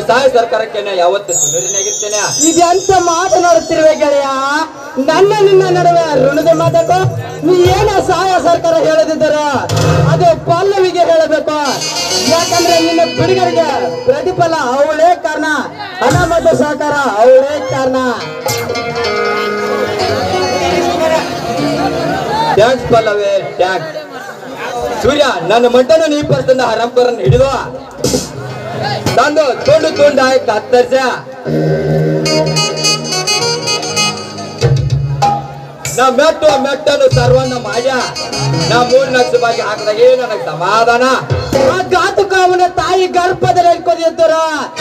ಸಹಾಯ ಸರ್ಕಾರಕ್ಕೆ ಯಾವತ್ತು ಸುಂದರಿನಾಗಿರ್ತೇನೆ ಇದೆಂತ ಮಾತನಾಡುತ್ತಿರುವೆ ಗೆಳೆಯ ನನ್ನ ನಿನ್ನ ನಡುವೆ ಋಣದ ಮಾತಕ್ಕೋ ನೀ ಏನ ಸಹಾಯ ಸರ್ಕಾರ ಹೇಳದಿದ್ದರ ಅದು ಪಲ್ಲವಿಗೆ ಹೇಳಬೇಕು ಯಾಕಂದ್ರೆ ನಿನ್ನ ಬಿಡುಗಡೆಗೆ ಪ್ರತಿಫಲ ಅವಳೇ ಕಾರಣ ಹಣ ಮತ್ತು ಸಹಕಾರ ಅವಳೇ ಕಾರಣ ಟ್ಯಾಂಕ್ಸ್ ಪಲ್ಲವೇ ಟ್ಯಾಂಕ್ಸ್ ಸೂರ್ಯ ನನ್ನ ಮಂಟನ ನೀ ಪರ್ತಂದ ಹರಾಮ್ಕೋರನ್ ಹಿಡಿದು ತಂದು ತುಂಡು ತುಂಡು ಹಾಕಿ ಕತ್ತರ್ಸ ನಾ ಮೆಟ್ಟು ಮೆಟ್ಟನು ಸರ್ವನ್ನ ಮಾಡ್ಯ ನಾ ಮೂರ್ ಲಕ್ಷ ಬಾಗಿ ಹಾಕಿದಾಗೆ ನನಗೆ ಸಮಾಧಾನ ಆ ಘಾತುಕ ಅವನ ತಾಯಿ ಗರ್ಭದಲ್ಲಿ ಇಟ್ಕೊಂಡಿದ್ದಾರ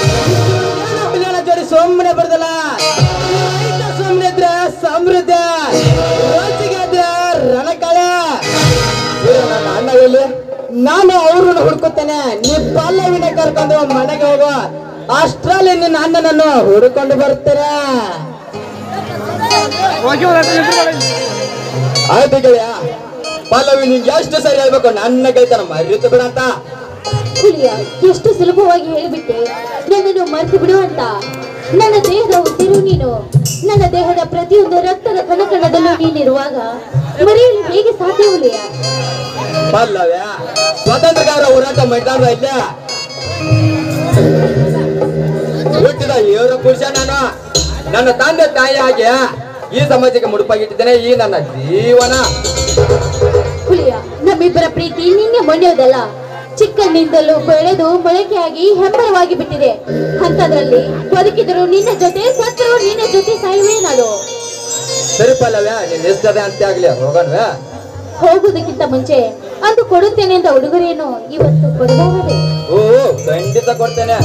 ಜೋಡಿ ಸುಮ್ಮನೆ ಬರ್ದಲ್ಲ ಸುಮ್ಮನೆ ಇದ್ರೆ ಸಮೃದ್ಧ ರೋಚಿಗೆ ಇದ್ರೆ ರಣಕಳೆ ಸೂರ್ಯ ನನ್ನ ಅಣ್ಣ ಎಲ್ಲಿ ನಾನು ಅವ್ರನ್ನ ಹುಡ್ಕುತ್ತೇನೆ ನೀ ಪಲ್ಲವಿನ ಕರ್ಕೊಂಡು ಮನೆಗೆ ಹೋಗು ಅಷ್ಟ್ರಲ್ಲಿ ನಿನ್ನ ಅಣ್ಣನನ್ನು ಹುಡುಕೊಂಡು ಬರ್ತೀರಾ ಆಯ್ತು ಗೆಳೆಯ ಪಲ್ಲವಿ ನಿಂಗೆ ಎಷ್ಟು ಸರಿ ಹೇಳ್ಬೇಕು ನನ್ನ ಗೆಳತನ ಮರೆಯುತ್ತ ಬಿಡ ಅಂತ ಹುಲಿಯ ಎಷ್ಟು ಸುಲಭವಾಗಿ ಹೇಳಿಬಿಟ್ಟೆ ನನ್ನನ್ನು ಮರೆತು ಬಿಡು ಅಂತ ನನ್ನ ದೇಹದ ಉಸಿರು ನೀನು ನನ್ನ ದೇಹದ ಪ್ರತಿಯೊಂದು ರಕ್ತದ ಕಣಕಣದಲ್ಲೂ ನೀನಿರುವಾಗ ಮರೆಯಲು ಹೇಗೆ ಸಾಧ್ಯ ಹುಲಿಯ ಪಲ್ಲವ್ಯ ಸ್ವಾತಂತ್ರ್ಯಗಾರ ಹೋರಾಟ ಮೈದಾನ ಇಲ್ಲ ಹುಟ್ಟಿದ ಏಳು ಪುರುಷ ನಾನು ನನ್ನ ತಂದೆ ತಾಯಿ ಹಾಗೆ ಈ ಸಮಾಜಕ್ಕೆ ಮುಡುಪಾಗಿಟ್ಟಿದ್ದೇನೆ ಈ ನನ್ನ ಜೀವನ ಹುಲಿಯ ನಮ್ಮಿಬ್ಬರ ಪ್ರೀತಿ ನಿನ್ನೆ ಮೊನ್ನೆಯೋದಲ್ಲ ಚಿಕ್ಕಂದಿನಿಂದಲೂ ಬೆಳೆದು ಮೊಳಕೆಯಾಗಿ ಹೆಮ್ಮರವಾಗಿ ಬಿಟ್ಟಿದೆ ಅಂತದ್ರಲ್ಲಿ ಬದುಕಿದ್ರು ನಿನ್ನ ಜೊತೆ ಸತ್ತರೂ ನಿನ್ನ ಜೊತೆ ಸಾಯುವೆ ನಾನು ಸರಿ ಪಲ್ಲವ್ಯ ನೀನ್ ಎಷ್ಟದೆ ಅಂತ ಆಗ್ಲಿ ಹೋಗೋಣವೇ ಹೋಗುವುದಕ್ಕಿಂತ ಮುಂಚೆ ಅಂದು ಕೊಡುತ್ತೇನೆ ಅಂತ ಉಡುಗೊರೆಯನ್ನು ಇವತ್ತು ಕೊಡಬಹುದೇ ಓ ಖಂಡಿತ ಕೊಡ್ತೇನೆ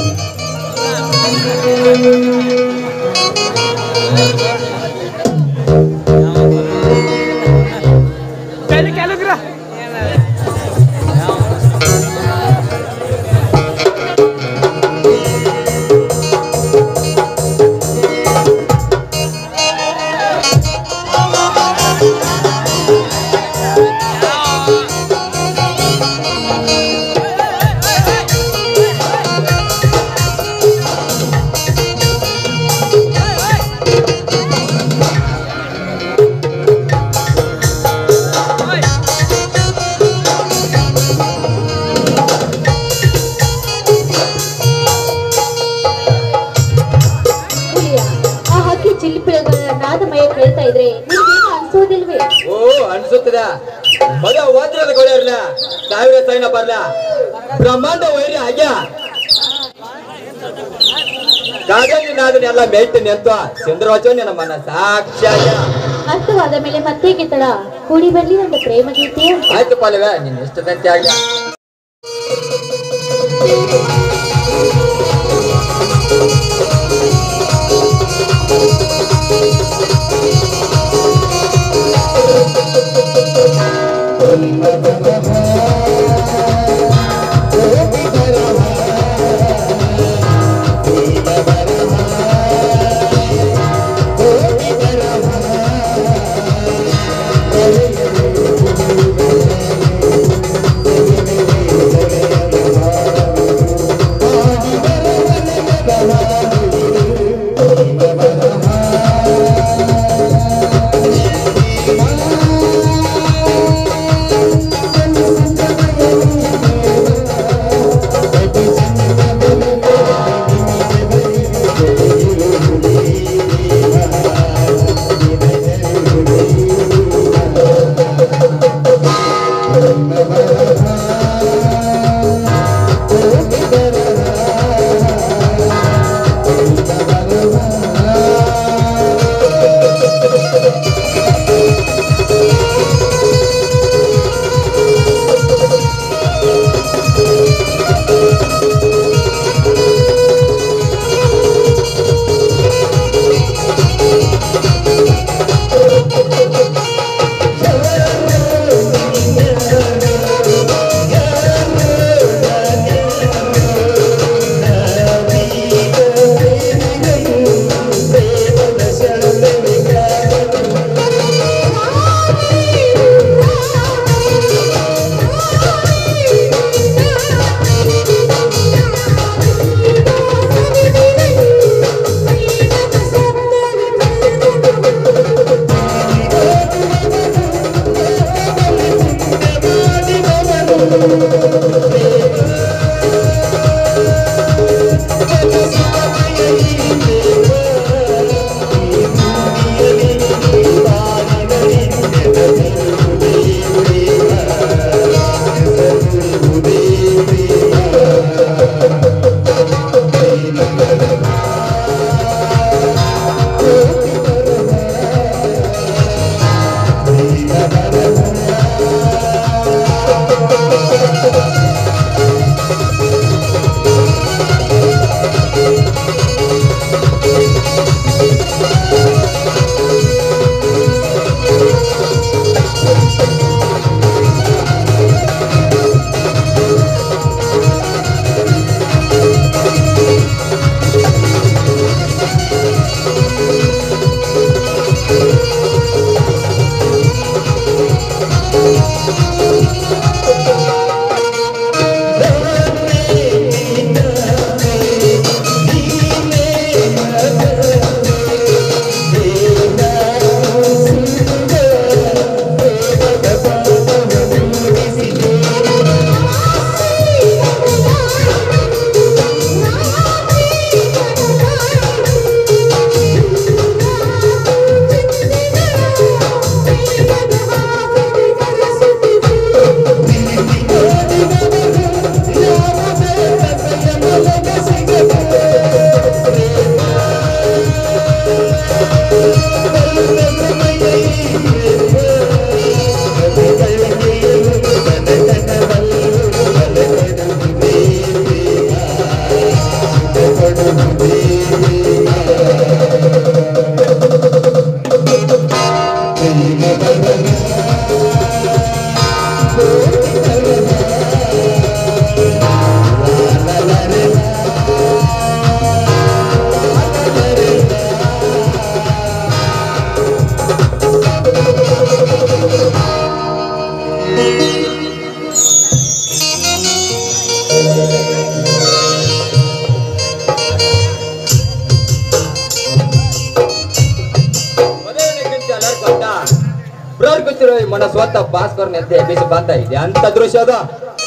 ಹುಲಿಯ ಆ ಹಕ್ಕಿ ಚಿಲಿಪಿಗಳ ನಾದಮಯ ಕೇಳ್ತಾ ಇದ್ರೆ ನಿಮ್ಗೇನು ಅನ್ಸೋದಿಲ್ವೇ ಓ ಅನ್ಸುತ್ತದೆ ಮಗ ವಜ್ರದ ಗೊಳೆ ಇರ್ಲ ಸಾವಿರ ಸೈನ ಬರ್ಲ ಬ್ರಹ್ಮಾಂಡ ವೈರಿ ಆಗ್ಯ ಕಾದಂಗಿ ನಾದನೆಲ್ಲ ಮೇಯ್ತೀನಿ ಅಂತ ಚಂದ್ರವಚ ನಿನ್ನ ಮನ ಸಾಕ್ಷಿಯಾಗ ಅರ್ಥವಾದ ಮೇಲೆ ಮತ್ತೆ ಕಿತ್ತಡ ಕೂಡಿ ಬರ್ಲಿ ನನ್ನ ಪ್ರೇಮ ಗೀತೆ ಆಯ್ತು ಪಾಲವೆ ನಿನ್ ಇಷ್ಟದಂತೆ ಆಗ್ಲಿ ಿ ಬ್ರರ್ ಕೂತಿರೋ ಈ ಮನ ಸ್ವತ್ತ ಭಾಸ್ಕರ್ ನೆತ್ತೆ ಎಬ್ಬಿಸಿ ಬಂದ ಇದೆ ಅಂತ ದೃಶ್ಯ ಅದು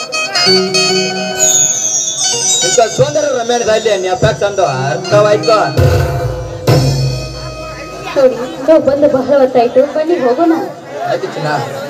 ಇಂಥ ಸೌಂದರ್ಯ ರಮ್ಯಾಣದಲ್ಲಿ ನೆಪಕ್ ಅಂದು ಅರ್ಥವಾಯ್ತು ನೋಡಿ ನಾವು ಬಂದು ಬಹಳ ಹೊತ್ತಾಯ್ತು ಬನ್ನಿ ಹೋಗೋಣ ಆಯ್ತು ಚಿನ್ನ